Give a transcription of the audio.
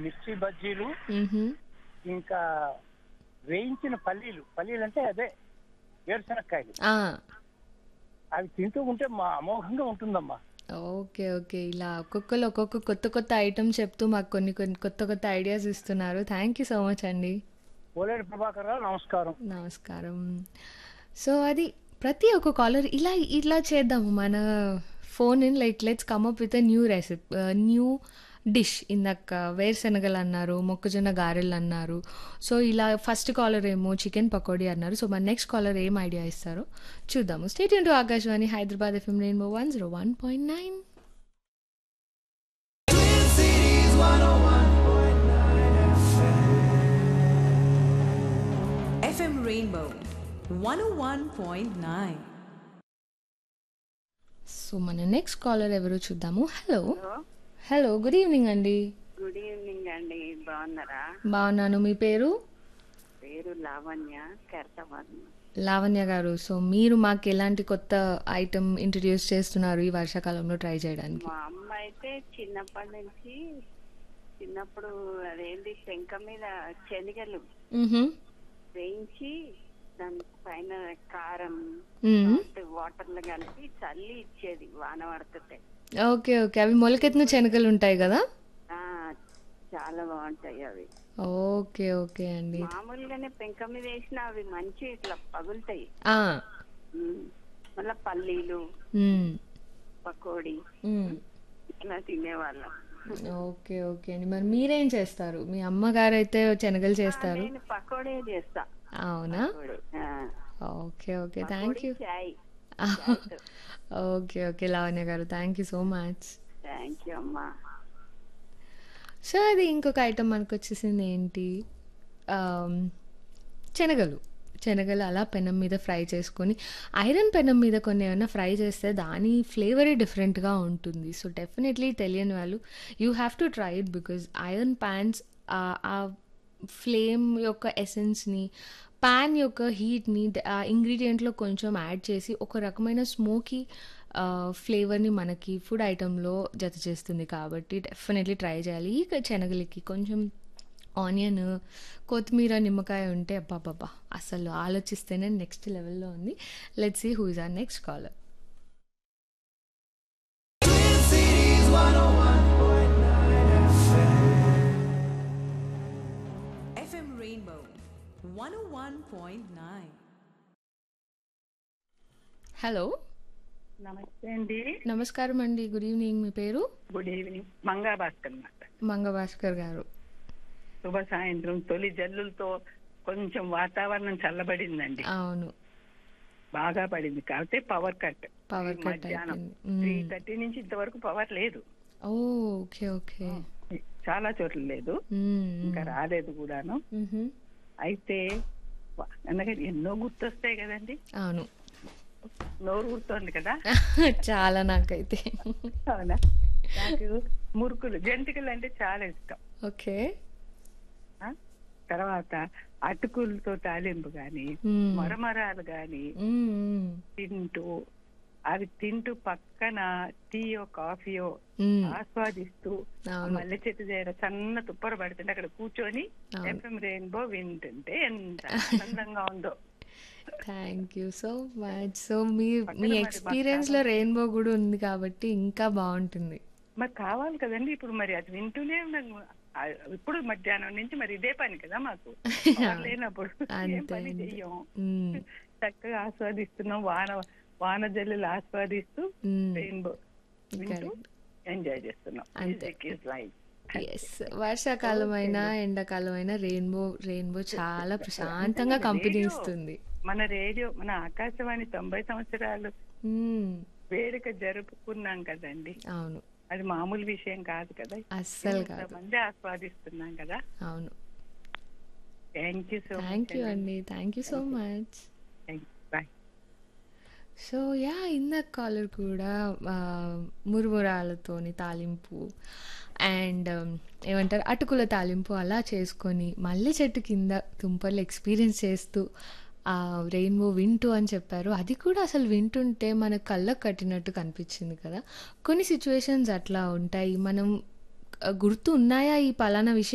మిర్చి బజ్జీలు మ్హూ. ఇంకా వేయించిన పల్లీలు పల్లీలు అంటే అదే వేరుశనక్కాయలు ఆ, అవి తింటూ ఉంటే మా అమోఘంగా ఉంటుందమ్మా ఓకే ఓకే ఇలా ఒక్కొక్కరు ఒక్కొక్క కొత్త కొత్త ఐటమ్ చెప్తూ మాకు కొన్ని కొన్ని కొత్త కొత్త ఐడియాస్ ఇస్తున్నారు థ్యాంక్ యూ సో మచ్ అండి ఓలేడు ప్రభాకర్ రావు నమస్కారం నమస్కారం సో అది ప్రతి ఒక్క కాలర్ ఇలా ఇలా చేద్దాము మన phone in like let's come up with a new recipe new dish ఇందాక వేరుశనగలు అన్నారు మొక్కజొన్న గారెలు అన్నారు సో ఇలా ఫస్ట్ కాలర్ ఏమో చికెన్ పకోడీ అన్నారు సో మన నెక్స్ట్ కాలర్ ఏం ఐడియా ఇస్తారో చూద్దాము state to Akashvani Hyderabad FM rainbow one zero one point nine FM Rainbow 101.9. So మన నెక్స్ట్ కాలర్ ఎవరో చూద్దాము హలో హలో గుడ్ ఈవినింగ్ అండి గుడ్ ఈవినింగ్ అండి బాగున్నారా బాగున్నాను మీ పేరు పేరు లావణ్య కర్తవర్మ లావణ్య గారు సో మీరు మాకు ఎలాంటి కొత్త ఐటమ్ ఇంట్రడ్యూస్ చేస్తున్నారు ఈ వర్షాకాలంలో ట్రై చేయడానికి మా అమ్మ అయితే చిన్నప్పటి నుంచి చిన్నప్పుడు అదేంటి శంఖ మీద శనగలు మ్హూ. వేయించి దాని పైన కారం మ్మ్. వాటర్ లో కలిపి చల్లి ఇచ్చేది వాన పడుతుంటే ఓకే ఓకే అవి మొలకెత్తిన శనగలు ఉంటాయి కదా ఆ చాలా బాగుంటాయి అవి ఓకే ఓకే అండి మామూలుగానే పెంక మీద వేసిన అవి మంచి ఇట్లా పగులుతాయి ఆ, ఉమ్. మళ్ళా పల్లీలు మ్మ్. పకోడీ మ్మ్. ఇట్లా తినేవాళ్ళం ఓకే ఓకే అండి మరి మీరేం చేస్తారు మీ అమ్మగారు అయితే శనగలు చేస్తారు నేను పకోడే చేస్తా అవునా పకోడీ. ఆ. ఓకే ఓకే థ్యాంక్ యూ చాయ్ ఓకే ఓకే లావణ్య గారు thank you so much thank you అమ్మా సో అది ఇంకొక ఐటమ్ మనకు వచ్చేసింది ఏంటి ఆమ్, శనగలు శనగలు అలా పెనం మీద ఫ్రై చేసుకొని ఐరన్ పెనం మీద కొన్ని ఏమైనా ఫ్రై చేస్తే దాని ఫ్లేవరే డిఫరెంట్గా ఉంటుంది సో డెఫినెట్లీ తెలియని వాళ్ళు you have to try it because iron pans ఆ ఫ్లేమ్ యొక్క ఎసెన్స్ని ప్యాన్ యొక్క హీట్ని ఆ ఇంగ్రీడియంట్లో కొంచెం యాడ్ చేసి ఒక రకమైన స్మోకీ ఫ్లేవర్ని మనకి ఫుడ్ ఐటెంలో జత చేస్తుంది కాబట్టి డెఫినెట్లీ ట్రై చేయాలి ఈ శనగలకి కొంచెం ఆనియన్ కొత్తిమీర నిమ్మకాయ ఉంటే అబ్బాబ్బా అసలు ఆలోచిస్తేనే నెక్స్ట్ లెవెల్లో ఉంది let's see who is are next caller FM Rainbow 101.9. Hello నమస్తే అండి నమస్కారం అండి గుడ్ ఈవినింగ్ మీ పేరు గుడ్ ఈవినింగ్ మంగా భాస్కర్ అన్నమాట మంగభాస్కర్ గారు శుభ సాయంత్రం తొలి జల్లులతో కొంచెం వాతావరణం చల్లబడిందండి అవును బాగా పడింది కాబట్టి పవర్ కట్ పవర్ కట్ మధ్యాహ్నం అయిపోయింది త్రీ థర్టీ నుంచి ఇంతవరకు పవర్ లేదు ఓ ఓకే ఓకే చాలా చోట్ల లేదు ఇంకా రాలేదు కూడాను అయితే వా- ఎందుకంటే ఎన్నో గుర్తొస్తాయి కదండి అవును నోరు గుర్తోంది కదా చాలా నాకైతే అవునా నాకు మురుకులు జంతికలు అంటే చాలా ఇష్టం ఓకే ఆ? తర్వాత అటుకులతో తాలింపు గాని మ్మ్. మరమరాలు గాని మ్మ్. తింటూ అవి తింటూ పక్కన టీయో కాఫీయో మ్మ్. ఆస్వాదిస్తూ ఆ అవును మల్లె చెట్టు దగ్గర సన్న తుప్పర పడుతుంటే అక్కడ కూర్చొని అవును. ఎఫ్ఎం రెయిన్బో వింటుంటే ఎంత ఆనందంగా ఉందో thank you so much so మీ పక్కన మీ మరి ఎక్స్పీరియన్స్ లో రెయిన్బో కూడా ఉంది కాబట్టి ఇంకా బాగుంటుంది మరి కావాలి కదండి ఇప్పుడు మరి అది వింటూనే ఉన్నాం ఆ, ఇప్పుడు మధ్యాహ్నం నుంచి మరి ఇదే పని కదా మాకు పవర్ లేనప్పుడు ఏం అంతే పని అంతే. చెయ్యం మ్మ్. చక్కగా ఆస్వాదిస్తున్నాం వాన వాన జల్లులు ఆస్వాదిస్తూ మ్మ్. రెయిన్బో వింటూ Correct. ఎంజాయ్ చేస్తున్నాం అంతే. లైఫ్ ఎస్ వర్షాకాలం అయినా ఎండాకాలం అయినా రెయిన్బో రెయిన్బో చాలా ప్రశాంతంగా కంపెనీ రేడియో. ఇస్తుంది మన రేడియో మన ఆకాశవాణి తొంభై సంవత్సరాలు మ్మ్. వేడుక జరుపుకున్నాం కదండి అవును అది మామూలు విషయం కాదు కదా అస్సలు కాదు మంది ఆస్వాదిస్తున్నాం కదా అవును thank you so thank you అండి thank you so much bye so yeah ఇందాక కాలర్ కూడా ఆ, మురుమురాలతోని తాలింపు అండ్ ఏమంటారు అటుకుల తాలింపు అలా చేసుకొని మల్లె చెట్టు కింద తుంపర్లు ఎక్స్పీరియన్స్ చేస్తూ ఆ రెయిన్బో వింటూ అని చెప్పారు అది కూడా అసలు వింటుంటే మన కళ్ళకు కట్టినట్టు కనిపించింది కదా కొన్ని సిచ్యువేషన్స్ అట్లా ఉంటాయి మనం ఆ, గుర్తు ఉన్నాయా ఈ పలానా విషయం